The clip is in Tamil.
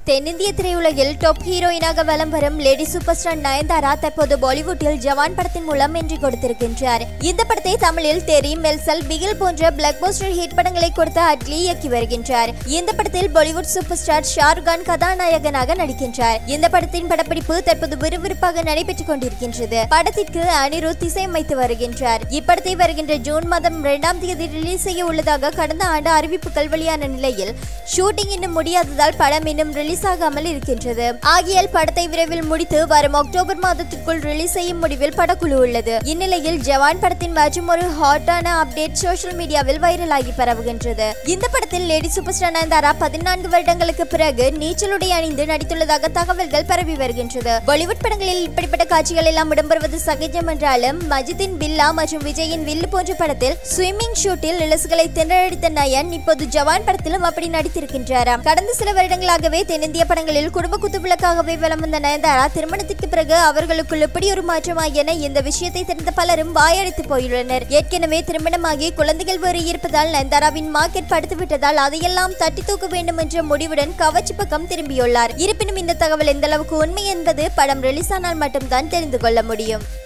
தென்னிந்திய திரையுலகில் டாப் ஹீரோயினாக வலம் வரும் லேடி சூப்பர் ஸ்டார் நயன்தாரா தற்போது பாலிவுட்டில் ஜவான் படத்தின் மூலம் வெற்றி கொடுத்திருக்கின்றார் இந்த படத்தை தமிழில் தெரி மெல்சல் பிகில் போன்ற பிளாக் போஸ்டர் ஹிட் படங்களை கொடுத்த அட்லி இயக்கி வருகின்றார் இந்த படத்தில் Bollywood super star Shahrukh Khan கதாநாயகனாக நடிக்கின்றார் இந்த படத்தின் படப்பிடிப்பு தற்போது விறுவிறுப்பாக நடைபெற்றுக் கொண்டிருக்கின்றது படத்திற்கு அனிருத் இசையமைத்து வருகின்றார் இப்படத்தை வருகின்ற ஜூன் மாதம் இரண்டாம் தேதி ரிலீஸ் செய்ய உள்ளதாக கடந்த ஆண்டு அறிவிப்புகள் வெளியான நிலையில் ஷூட்டிங் இன்னும் முடியாததால் படம் இன்னும் ரிலீஸ் ஆகாமல் இருக்கின்றது ஆகியால் படத்தை விரைவில் முடித்து வரும் அக்டோபர் மாதத்திற்குள் ரிலீஸ் செய்யும் முடிவில் படக்குழு உள்ளது இந்நிலையில் ஜவான் படத்தின் மற்றும் ஒரு ஹாட்டான அப்டேட் சோஷியல் மீடியாவில் வைரலாகி பரவுகின்றது இந்த படத்தில் லேடி சூப்பர் ஸ்டார் நயன்தாரா பதினான்கு வருடங்களுக்கு பிறகு நீச்சலுடை அணிந்து நடித்துள்ளதாக தகவல்கள் பரவி வருகின்றது பாலிவுட் படங்களில் இப்படிப்பட்ட காட்சிகள் எல்லாம் இடம்பெறுவது சகஜம் என்றாலும் மஜித்தின் பில்லா மற்றும் விஜயின் வில்லு போன்ற படத்தில் ஸ்விம்மிங் ஷூட்டில் இலசுகளை திணறடித்த நயன் இப்போது ஜவான் படத்திலும் அப்படி நடித்திருக்கின்றாராம் கடந்த சில வருடங்களாகவே தென்னிந்திய படங்களில் குடும்ப குத்துவிளக்காகவே வலம் வந்த நயன்தாரா திருமணத்திற்கு பிறகு அவர்களுக்குள் எப்படி ஒரு மாற்றமா என இந்த விஷயத்தை தெரிந்த பலரும் வாயடித்து போயுள்ளனர் ஏற்கனவே திருமணமாகி குழந்தைகள் வேறு இருப்பதால் நயன்தாராவின் மார்க்கெட் படுத்து விட்டதால் அதையெல்லாம் தட்டி தூக்க வேண்டும் என்ற முடிவுடன் கவர்ச்சி பக்கம் திரும்பியுள்ளார் இருப்பினும் இந்த தகவல் எந்த அளவுக்கு உண்மை என்பது படம் ரிலீஸ் ஆனால் மட்டும்தான் தெரிந்து கொள்ள முடியும்